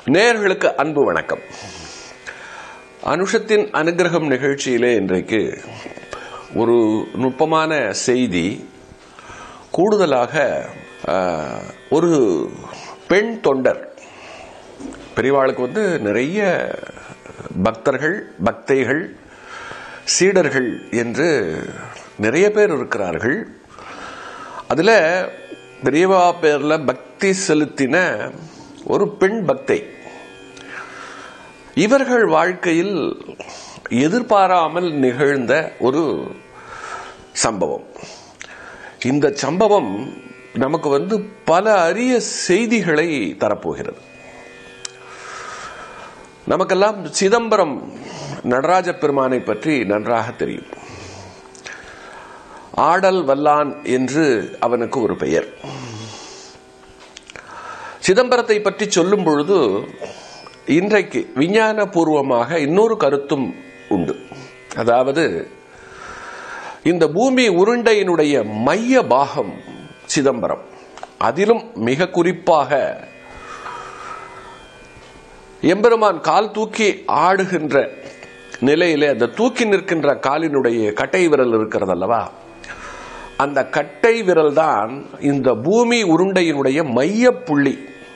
நேயர்களுக்கு அன்பு வணக்கம் அனுஷத்தின் அனுகிரகம் நிகழ்ச்சியிலே இன்றைக்கு ஒரு நுட்பமான செய்தி கூடுதலாக ஆஹ், ஒரு பெண் தொண்டர் பெரியவாளுக்கு வந்து நிறைய பக்தர்கள் பக்தைகள் சீடர்கள் என்று நிறைய பேர் இருக்கிறார்கள் அதில் பெரியவா பேரில் பக்தி செலுத்தின ஒரு பெண் பக்தை இவர்கள் வாழ்க்கையில் எதிர்பாராமல் நிகழ்ந்த ஒரு சம்பவம் இந்த சம்பவம் நமக்கு வந்து பல அரிய செய்திகளை தரப்போகிறது நமக்கெல்லாம் சிதம்பரம் நடராஜ பெருமானை பற்றி நன்றாக தெரியும் ஆடல் வல்லான் என்று அவனுக்கு ஒரு பெயர் சிதம்பரத்தை பற்றி சொல்லும் பொழுது இன்றைக்கு விஞ்ஞான பூர்வமாக இன்னொரு கருத்தும் உண்டு அதாவது இந்த பூமி உருண்டையினுடைய மைய பாகம் சிதம்பரம் அதிலும் மிக குறிப்பாக எம்பெருமான் கால் தூக்கி ஆடுகின்ற நிலையிலே அந்த தூக்கி நிற்கின்ற காலினுடைய கட்டை விரல் இருக்கிறது அல்லவா அந்த கட்டை விரல் தான் இந்த பூமி உருண்டையினுடைய மைய புள்ளி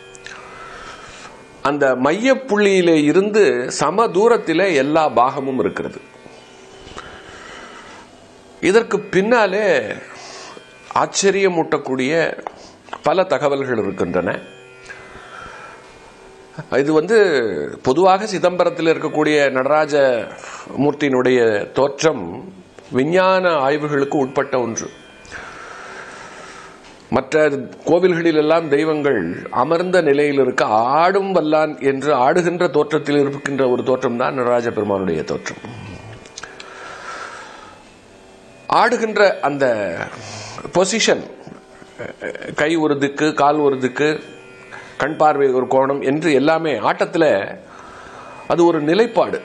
அந்த மைய புள்ளியிலே இருந்து சம தூரத்திலே எல்லா பாகமும் இருக்கிறது இதற்கு பின்னாலே ஆச்சரியமூட்டக்கூடிய பல தகவல்கள் இருக்கின்றன இது வந்து பொதுவாக சிதம்பரத்தில் இருக்கக்கூடிய நடராஜ மூர்த்தியினுடைய தோற்றம் விஞ்ஞான ஆய்வுகளுக்கு உட்பட்ட ஒன்று மற்ற கோவில்களில் எல்லாம் தெய்வங்கள் அமர்ந்த நிலையில் இருக்க ஆடும் வல்லான் என்று ஆடுகின்ற தோற்றத்தில் இருக்கின்ற ஒரு தோற்றம் தான் நடராஜ பெருமானுடைய தோற்றம் ஆடுகின்ற அந்த பொசிஷன் கை ஒரு திக்கு கால் ஒரு திக்கு கண் பார்வை ஒரு கோணம் என்று எல்லாமே ஆட்டத்தில் அது ஒரு நிலைப்பாடு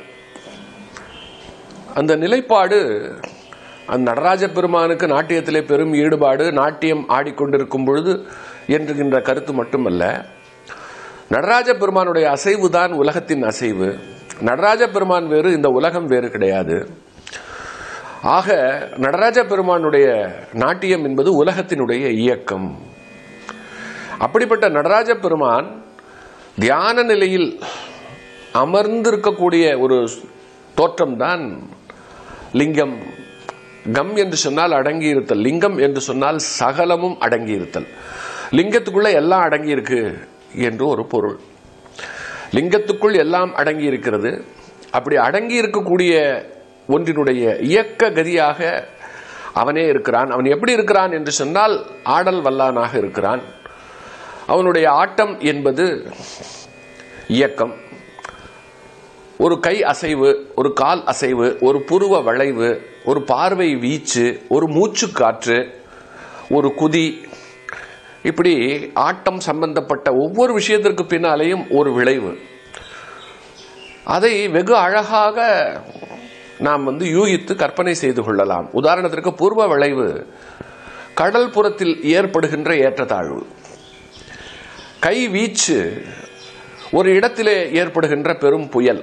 அந்த நிலைப்பாடு அந்த நடராஜ பெருமானுக்கு நாட்டியத்திலே பெரும் ஈடுபாடு நாட்டியம் ஆடிக்கொண்டிருக்கும் பொழுது என்கின்ற கருத்து மட்டுமல்ல நடராஜ பெருமானுடைய அசைவு தான் உலகத்தின் அசைவு நடராஜ பெருமான் வேறு இந்த உலகம் வேறு கிடையாது ஆக நடராஜ பெருமானுடைய நாட்டியம் என்பது உலகத்தினுடைய இயக்கம் அப்படிப்பட்ட நடராஜ பெருமான் தியான நிலையில் அமர்ந்திருக்கக்கூடிய ஒரு தோற்றம்தான் லிங்கம் கம் என்று சொன்னால் அடங்கி இருத்தல் லிங்கம் என்று சொன்னால் சகலமும் அடங்கி இருத்தல் லிங்கத்துக்குள்ள எல்லாம் அடங்கி இருக்கு என்று ஒரு பொருள் லிங்கத்துக்குள் எல்லாம் அடங்கி இருக்கிறது அப்படி அடங்கி இருக்கக்கூடிய ஒன்றினுடைய இயக்க கதியாக அவனே இருக்கிறான் அவன் எப்படி இருக்கிறான் என்று சொன்னால் ஆடல் வல்லானாக இருக்கிறான் அவனுடைய ஆட்டம் என்பது இயக்கம் ஒரு கை அசைவு ஒரு கால் அசைவு ஒரு புருவ வளைவு ஒரு பார்வை வீச்சு ஒரு மூச்சு காற்று ஒரு குதி இப்படி ஆட்டம் சம்பந்தப்பட்ட ஒவ்வொரு விஷயத்திற்கு பின்னாலேயும் ஒரு விளைவு அதை வெகு அழகாக நாம் வந்து யூகித்து கற்பனை செய்து கொள்ளலாம் உதாரணத்திற்கு பூர்வ விளைவு கடல் புறத்தில் ஏற்படுகின்ற ஏற்றத்தாழ்வு கை வீச்சு ஒரு இடத்திலே ஏற்படுகின்ற பெரும் புயல்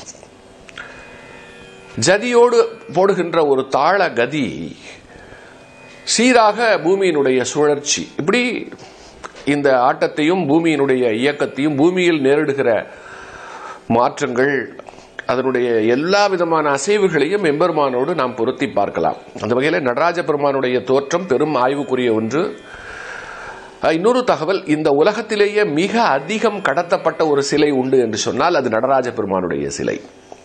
ஜதியோடு போடுகின்ற ஒரு தாள கதி சீராக பூமியினுடைய சுழற்சி இப்படி இந்த ஆட்டத்தையும் பூமியினுடைய இயக்கத்தையும் பூமியில் நேரிடுகிற மாற்றங்கள் அதனுடைய எல்லா விதமான அசைவுகளையும் எம்பெருமானோடு நாம் பொருத்தி பார்க்கலாம் அந்த வகையில் நடராஜ பெருமானுடைய தோற்றம் பெரும் ஆய்வுக்குரிய ஒன்று அஹ், இன்னொரு தகவல் இந்த உலகத்திலேயே மிக அதிகம் கடத்தப்பட்ட ஒரு சிலை உண்டு என்று சொன்னால் அது நடராஜ பெருமானுடைய சிலை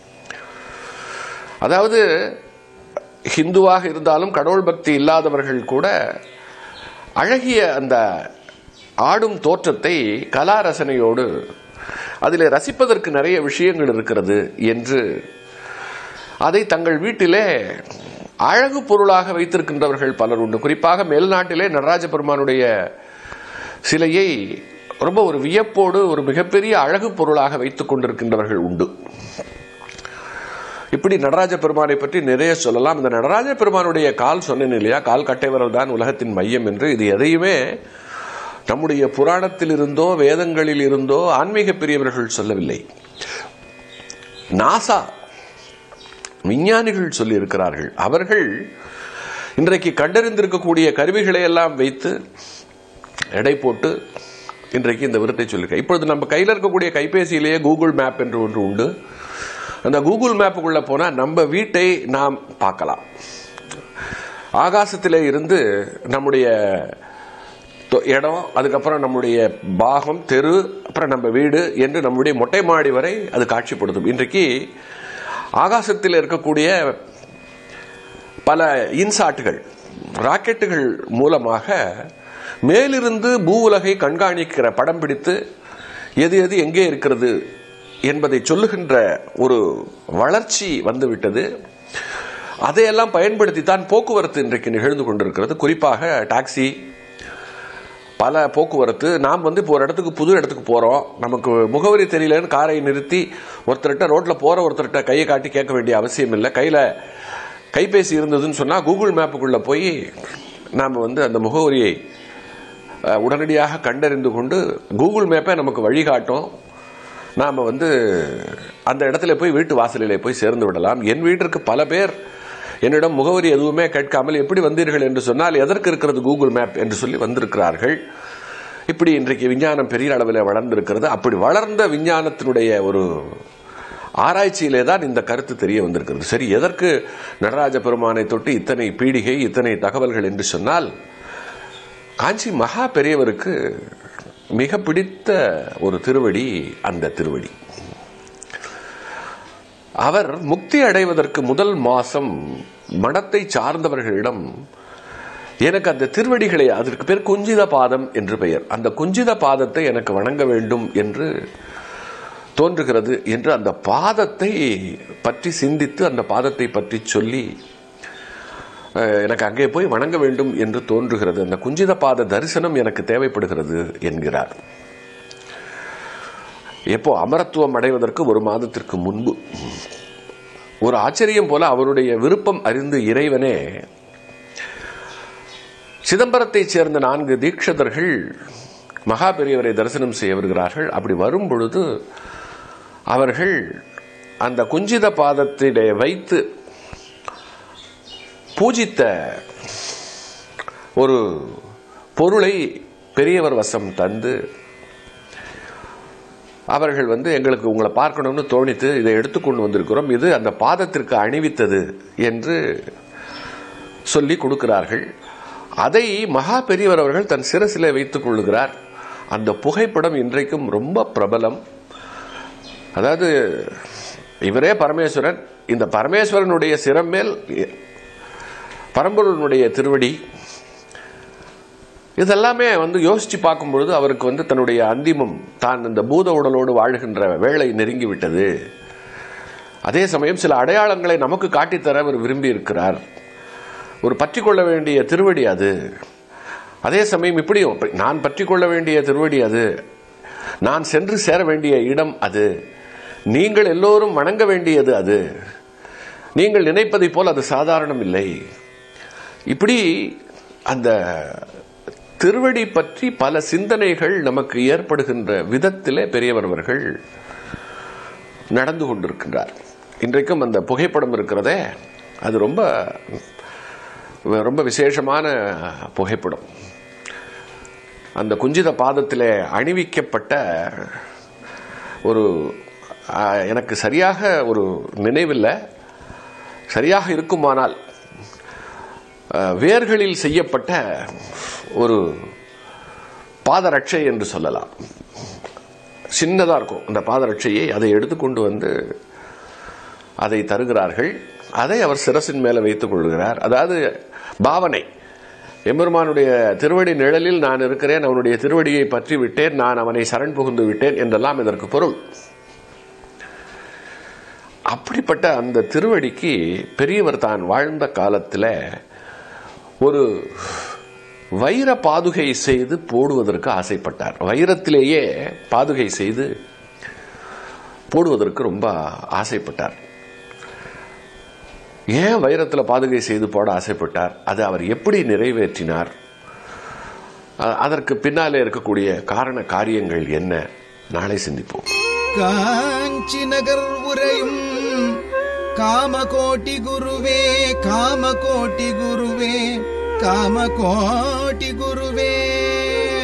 அதாவது ஹிந்துவாக இருந்தாலும் கடவுள் பக்தி இல்லாதவர்கள் கூட அழகிய அந்த ஆடும் தோற்றத்தை கலா ரசனையோடு அதில் ரசிப்பதற்கு நிறைய விஷயங்கள் இருக்கிறது என்று அதை தங்கள் வீட்டிலே அழகு பொருளாக வைத்திருக்கின்றவர்கள் பலர் உண்டு குறிப்பாக மேல்நாட்டிலே நடராஜ பெருமானுடைய சிலையை ரொம்ப ஒரு வியப்போடு ஒரு மிகப்பெரிய அழகு பொருளாக வைத்துக் கொண்டிருக்கின்றவர்கள் உண்டு இப்படி நடராஜ பெருமானை பற்றி நிறைய சொல்லலாம் இந்த நடராஜ பெருமானுடைய கால் சொன்னேன் இல்லையா கால் கட்டை விரல் தான் உலகத்தின் மையம் என்று இது எதையுமே நம்முடைய புராணத்தில் இருந்தோ வேதங்களில் இருந்தோ ஆன்மீக பெரியவர்கள் சொல்லவில்லை நாசா விஞ்ஞானிகள் சொல்லி இருக்கிறார்கள் அவர்கள் இன்றைக்கு கண்டறிந்திருக்கக்கூடிய கருவிகளை எல்லாம் வைத்து எடை போட்டு இன்றைக்கு இந்த விருத்தை சொல்லியிருக்க இப்பொழுது நம்ம கையில் இருக்கக்கூடிய கைபேசியிலேயே கூகுள் மேப் என்று ஒன்று உண்டு அந்த கூகுள் மேப்புக்குள்ள போனால் நம்ம வீட்டை நாம் பார்க்கலாம் ஆகாசத்திலே இருந்து நம்முடைய தொ- இடம் அதுக்கப்புறம் நம்முடைய பாகம் தெரு அப்புறம் நம்ம வீடு என்று நம்முடைய மொட்டை மாடி வரை அது காட்சிப்படுத்தும் இன்றைக்கு ஆகாசத்தில் இருக்கக்கூடிய பல இன்சாட்டுகள் ராக்கெட்டுகள் மூலமாக மேலிருந்து பூ உலகை கண்காணிக்கிற படம் பிடித்து எது எது எங்கே இருக்கிறது என்பதை சொல்லுகின்ற ஒரு வளர்ச்சி வந்துவிட்டது அதையெல்லாம் பயன்படுத்தித்தான் போக்குவரத்து இன்றைக்கு நிகழ்ந்து கொண்டிருக்கிறது குறிப்பாக டாக்ஸி பல போக்குவரத்து நாம் வந்து இப்போ ஒரு இடத்துக்கு புது இடத்துக்கு போகிறோம் நமக்கு முகவரி தெரியலன்னு காரை நிறுத்தி ஒருத்தர்கிட்ட ரோட்டில் போகிற ஒருத்தர்கிட்ட கையை காட்டி கேட்க வேண்டிய அவசியம் இல்லை கையில் கைபேசி இருந்ததுன்னு சொன்னால் கூகுள் மேப்புக்குள்ளே போய் நாம் வந்து அந்த முகவரியை அஹ், உடனடியாக கண்டறிந்து கொண்டு கூகுள் மேப்பே நமக்கு வழிகாட்டும் நாம் வந்து அந்த இடத்துல போய் வீட்டு வாசலிலே போய் சேர்ந்து விடலாம் என் வீட்டிற்கு பல பேர் என்னிடம் முகவரி எதுவுமே கேட்காமல் எப்படி வந்தீர்கள் என்று சொன்னால் எதற்கு இருக்கிறது கூகுள் மேப் என்று சொல்லி வந்திருக்கிறார்கள் இப்படி இன்றைக்கு விஞ்ஞானம் பெரிய அளவில் வளர்ந்திருக்கிறது அப்படி வளர்ந்த விஞ்ஞானத்தினுடைய ஒரு ஆராய்ச்சியிலே தான் இந்த கருத்து தெரிய வந்திருக்கிறது சரி எதற்கு நடராஜ பெருமானை தொட்டு இத்தனை பீடிகை இத்தனை தகவல்கள் என்று சொன்னால் காஞ்சி மகா பெரியவருக்கு மிக பிடித்த ஒரு திருவடி அந்த திருவடி அவர் முக்தி அடைவதற்கு முதல் மாசம் மடத்தை சார்ந்தவர்களிடம் எனக்கு அந்த திருவடிகளை அதற்கு பேர் குஞ்சித பாதம் என்று பெயர் அந்த குஞ்சித பாதத்தை எனக்கு வணங்க வேண்டும் என்று தோன்றுகிறது என்று அந்த பாதத்தை பற்றி சிந்தித்து அந்த பாதத்தை பற்றி சொல்லி அஹ், எனக்கு அங்கே போய் வணங்க வேண்டும் என்று தோன்றுகிறது அந்த குஞ்சித பாத தரிசனம் எனக்கு தேவைப்படுகிறது என்கிறார் எப்போ அமரத்துவம் அடைவதற்கு ஒரு மாதத்திற்கு முன்பு ஒரு ஆச்சரியம் போல அவருடைய விருப்பம் அறிந்து இறைவனே சிதம்பரத்தைச் சேர்ந்த நான்கு தீட்சிதர்கள் மகா பெரியவரை தரிசனம் செய்ய வருகிறார்கள் அப்படி வரும் பொழுது அவர்கள் அந்த குஞ்சித பாதத்திலே வைத்து பூஜித்த ஒரு பொருளை பெரியவர் வசம் தந்து அவர்கள் வந்து எங்களுக்கு உங்களை பார்க்கணும்னு தோணித்து இதை எடுத்துக்கொண்டு வந்திருக்கிறோம் இது அந்த பாதத்திற்கு அணிவித்தது என்று சொல்லி கொடுக்கிறார்கள் அதை மகா பெரியவர் அவர்கள் தன் சிரசிலே வைத்துக் கொள்ளுகிறார் அந்த புகைப்படம் இன்றைக்கும் ரொம்ப பிரபலம் அதாவது இவரே பரமேஸ்வரன் இந்த பரமேஸ்வரனுடைய சிரம் மேல் பரம்பொருளுடைய திருவடி இதெல்லாமே வந்து யோசிச்சு பார்க்கும் பொழுது அவருக்கு வந்து தன்னுடைய அந்திமம் தான் இந்த பூத உடலோடு வாழுகின்ற வேளை நெருங்கி விட்டது அதே சமயம் சில அடையாளங்களை நமக்கு காட்டித்தர அவர் விரும்பி இருக்கிறார் ஒரு பற்றி கொள்ள வேண்டிய திருவடி அது அதே சமயம் இப்படியும் நான் பற்றி கொள்ள வேண்டிய திருவடி அது நான் சென்று சேர வேண்டிய இடம் அது நீங்கள் எல்லோரும் வணங்க வேண்டியது அது நீங்கள் நினைப்பதைப் போல் அது சாதாரணம் இல்லை இப்படி அந்த திருவடி பற்றி பல சிந்தனைகள் நமக்கு ஏற்படுகின்ற விதத்திலே பெரியவர் அவர்கள் நடந்து கொண்டிருக்கின்றார் இன்றைக்கும் அந்த புகைப்படம் இருக்கிறதே அது ரொம்ப ரொம்ப விசேஷமான புகைப்படம் அந்த குஞ்சித பாதத்திலே அணிவிக்கப்பட்ட ஒரு ஆ, எனக்கு சரியாக ஒரு நினைவில்லை சரியாக இருக்குமானால் ஆ, வேர்களில் செய்யப்பட்ட ஒரு பாதரட்சை என்று சொல்லலாம் சின்னதாக இருக்கும் அந்த பாதரட்சையை அதை எடுத்துக்கொண்டு வந்து அதை தருகிறார்கள் அதை அவர் சிரசின் மேலே வைத்துக் கொள்கிறார் அதாவது பாவனை எம்பெருமானுடைய திருவடி நிழலில் நான் இருக்கிறேன் அவனுடைய திருவடியை பற்றி விட்டேன் நான் அவனை சரண் புகுந்து விட்டேன் என்றெல்லாம் இதற்கு பொருள் அப்படிப்பட்ட அந்த திருவடிக்கு பெரியவர் தான் வாழ்ந்த காலத்தில் ஒரு வைர பாதுகை செய்து போடுவதற்கு ஆசைப்பட்டார் வைரத்திலேயே பாதுகை செய்து போடுவதற்கு ரொம்ப ஆசைப்பட்டார் ஏன் வைரத்தில் பாதுகை செய்து போட ஆசைப்பட்டார் அதை அவர் எப்படி நிறைவேற்றினார் அ- அதற்கு பின்னாலே இருக்கக்கூடிய காரண காரியங்கள் என்ன நாளை சிந்திப்போம் காஞ்சி நகர் உரையும் காமகோட்டி குருவே காமகோட்டி குருவே காமகோட்டி குருவே